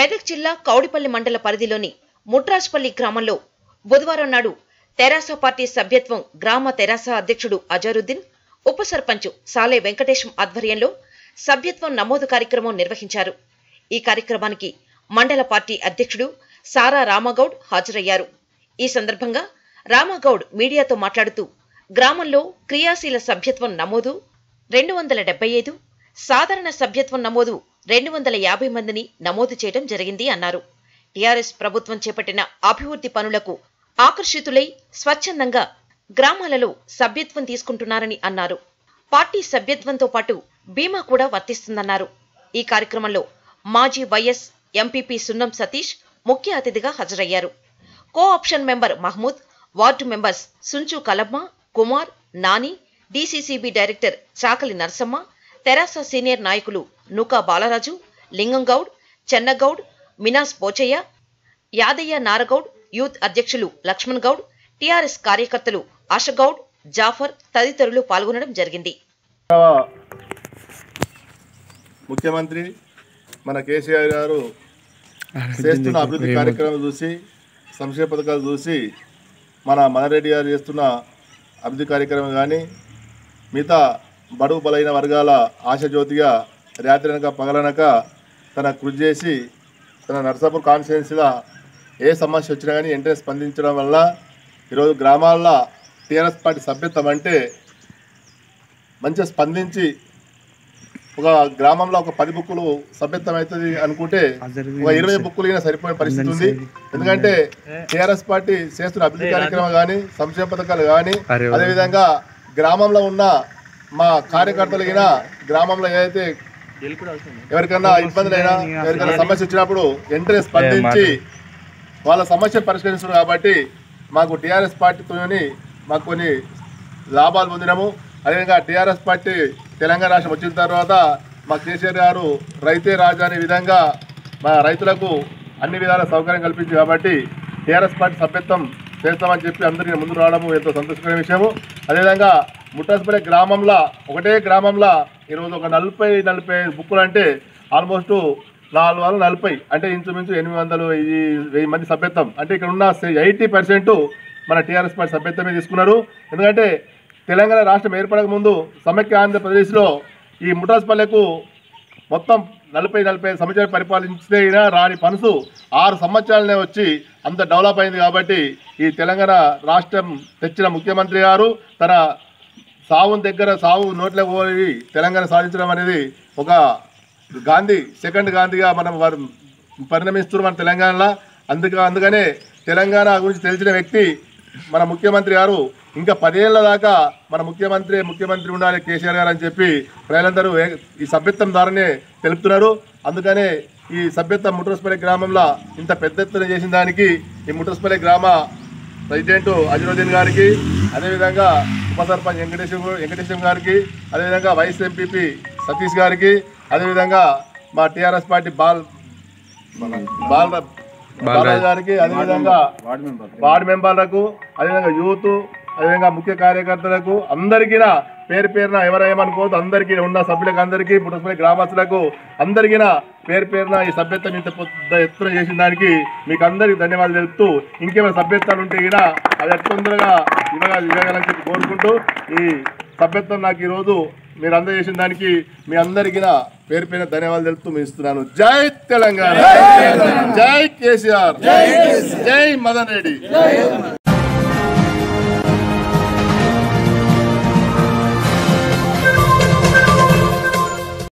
మెదక్ జిల్లా కౌడిపల్లి మండల పరిధిలోని ముట్రాజ్పల్లి గ్రామంలో బుధవారం నాడు తెరాస పార్టీ సభ్యత్వం గ్రామ తెరాస అధ్యక్షుడు అజరుద్దీన్ ఉప సర్పంచ్ సాలే వెంకటేశం ఆధ్వర్యంలో సభ్యత్వం నమోదు కార్యక్రమం నిర్వహించారు ఈ కార్యక్రమానికి మండల పార్టీ అధ్యక్షుడు సారా రామగౌడ్ హాజరయ్యారు ఈ సందర్భంగా రామగౌడ్ మీడియాతో మాట్లాడుతూ గ్రామంలో క్రియాశీల సభ్యత్వం నమోదు రెండు వందల డెబ్బై ఐదు సాధారణ సభ్యత్వం నమోదు రెండు వందల యాభై మందిని నమోదు చేయడం జరిగింది అన్నారు టీఆర్ఎస్ ప్రభుత్వం చేపట్టిన అభివృద్ధి పనులకు ఆకర్షితులై స్వచ్ఛందంగా గ్రామాలలో సభ్యత్వం తీసుకుంటున్నారని అన్నారు పార్టీ సభ్యత్వంతో పాటు బీమా కూడా వర్తిస్తుందన్నారు ఈ కార్యక్రమంలో మాజీ వైఎస్ ఎంపీపీ సున్నం సతీష్ ముఖ్య అతిథిగా హాజరయ్యారు co option member Mahmood ward members Sunchu Kalamma Kumar Nani DCCB director Chakali Narasamma TRS senior నాయకులు నూకా బాలరాజు లింగంగౌడ్ చెన్నగౌడ్ మినాస్ పోచయ్య యాదయ్య నారగౌడ్ యూత్ అధ్యక్షులు లక్ష్మణ్ గౌడ్ టీఆర్ఎస్ కార్యకర్తలు ఆశగౌడ్ జాఫర్ తదితరులు పాల్గొనడం జరిగింది ముఖ్యమంత్రి మన కేసీఆర్ గారు చేస్తున్న అభివృద్ధి కార్యక్రమం చూసి సంక్షేమ పథకాలు చూసి మన మదరెడ్డి గారు చేస్తున్న అభివృద్ధి కార్యక్రమం కానీ మిగతా బడుగు బలైన వర్గాల ఆశజ్యోతిగా రాత్రనక పగలనక తన కృషి చేసి తన నర్సాపూర్ కాన్స్టిట్యున్సీలో ఏ సమస్య వచ్చినా కానీ వెంటనే స్పందించడం వల్ల ఈరోజు గ్రామాల్లో టీఆర్ఎస్ పార్టీ సభ్యత్వం అంటే మంచిగా స్పందించి ఒక గ్రామంలో ఒక పది బుక్కులు సభ్యత్వం అవుతుంది అనుకుంటే ఒక ఇరవై బుక్కులు అయినా సరిపోయే పరిస్థితి ఉంది ఎందుకంటే టీఆర్ఎస్ పార్టీ చేస్తున్న అభివృద్ధి కార్యక్రమం కానీ సంక్షేమ పథకాలు కానీ అదేవిధంగా గ్రామంలో ఉన్న మా కార్యకర్తలు అయినా గ్రామంలో ఏదైతే ఎవరికైనా ఇబ్బందులైనా ఎవరికైనా సమస్య వచ్చినప్పుడు వెంటనే స్పందించి వాళ్ళ సమస్య పరిష్కరిస్తున్నారు కాబట్టి మాకు టీఆర్ఎస్ పార్టీతోని మాకు కొన్ని లాభాలు పొందినాము అదేవిధంగా టీఆర్ఎస్ పార్టీ తెలంగాణ రాష్ట్రం వచ్చిన తర్వాత మా కేసీఆర్ గారు రైతే రాజా అనే విధంగా మా రైతులకు అన్ని విధాల సౌకర్యం కల్పించింది కాబట్టి టీఆర్ఎస్ పార్టీ సభ్యత్వం చేస్తామని చెప్పి అందరికీ ముందు రావడము ఎంతో సంతోషకరమైన విషయము అదేవిధంగా ముట్టాసుపల్లి గ్రామంలో ఒకటే గ్రామంలో ఈరోజు ఒక నలభై నలభై ఐదు బుక్కులు అంటే ఆల్మోస్ట్ నాలుగు వందల నలభై అంటే ఇంచుమించు ఎనిమిది వందలు ఈ వెయ్యి మంది సభ్యత్వం అంటే ఇక్కడ ఉన్న ఎయిటీ పర్సెంట్ మన టీఆర్ఎస్ పార్టీ సభ్యత్వమే తీసుకున్నారు ఎందుకంటే తెలంగాణ రాష్ట్రం ఏర్పడక ముందు సమైక్య ఆంధ్రప్రదేశ్లో ఈ ముఠాస్పల్లెకు మొత్తం నలభై నలభై ఐదు సంవత్సరాలు పరిపాలించినా రాని పనుసు ఆరు సంవత్సరాలనే వచ్చి అంత డెవలప్ అయింది కాబట్టి ఈ తెలంగాణ రాష్ట్రం తెచ్చిన ముఖ్యమంత్రి గారు తన సావు దగ్గర సావు నోట్ల పోయి తెలంగాణ సాధించడం అనేది ఒక గాంధీ సెకండ్ గాంధీగా మనం వారు పరిణమిస్తున్నారు మన తెలంగాణలో అందుక అందుకనే తెలంగాణ గురించి తెలిసిన వ్యక్తి మన ముఖ్యమంత్రి గారు ఇంకా పదేళ్ల దాకా మన ముఖ్యమంత్రి ముఖ్యమంత్రి ఉండాలి కేసీఆర్ గారు అని చెప్పి ప్రజలందరూ ఏ- ఈ సభ్యత్వం ద్వారానే తెలుపుతున్నారు అందుకనే ఈ సభ్యత్వం ముట్రస్పల్లి గ్రామంలో ఇంత పెద్ద ఎత్తున చేసిన దానికి ఈ ముట్రస్పల్లి గ్రామ ప్రెసిడెంట్ అజరుద్దీన్ గారికి అదేవిధంగా ఉప సర్పంచ్ వెంకటేశ్వర వెంకటేశ్వరం గారికి అదేవిధంగా వైస్ ఎంపీపీ సతీష్ గారికి అదేవిధంగా మా టీఆర్ఎస్ పార్టీ బాల్ బాల బాలరాజు గారికి అదేవిధంగా వార్డు మెంబర్లకు అదేవిధంగా యూత్ అదేవిధంగా ముఖ్య కార్యకర్తలకు అందరికీ పేరు పేరున ఎవరేమనుకోవద్దు అందరికీ ఉన్న సభ్యులకు అందరికీ పుట్టుకునే గ్రామస్తులకు అందరికీ పేరు పేరున ఈ సభ్యత్వం ఇంత పెద్ద ఎత్తున చేసిన దానికి మీకు అందరికీ ధన్యవాదాలు తెలుపుతూ ఇంకేమైనా సభ్యత్వాలు ఉంటే కూడా అవి అతి తొందరగా ఇవ్వగా ఇవ్వగలని చెప్పి కోరుకుంటూ ఈ సభ్యత్వం నాకు ఈరోజు మీరు అందజేసిన దానికి మీ అందరికీ పేరు పేరున ధన్యవాదాలు తెలుపుతూ మీ ఇస్తున్నాను జై తెలంగాణ జై కేసీఆర్ జై మదన్ రెడ్డి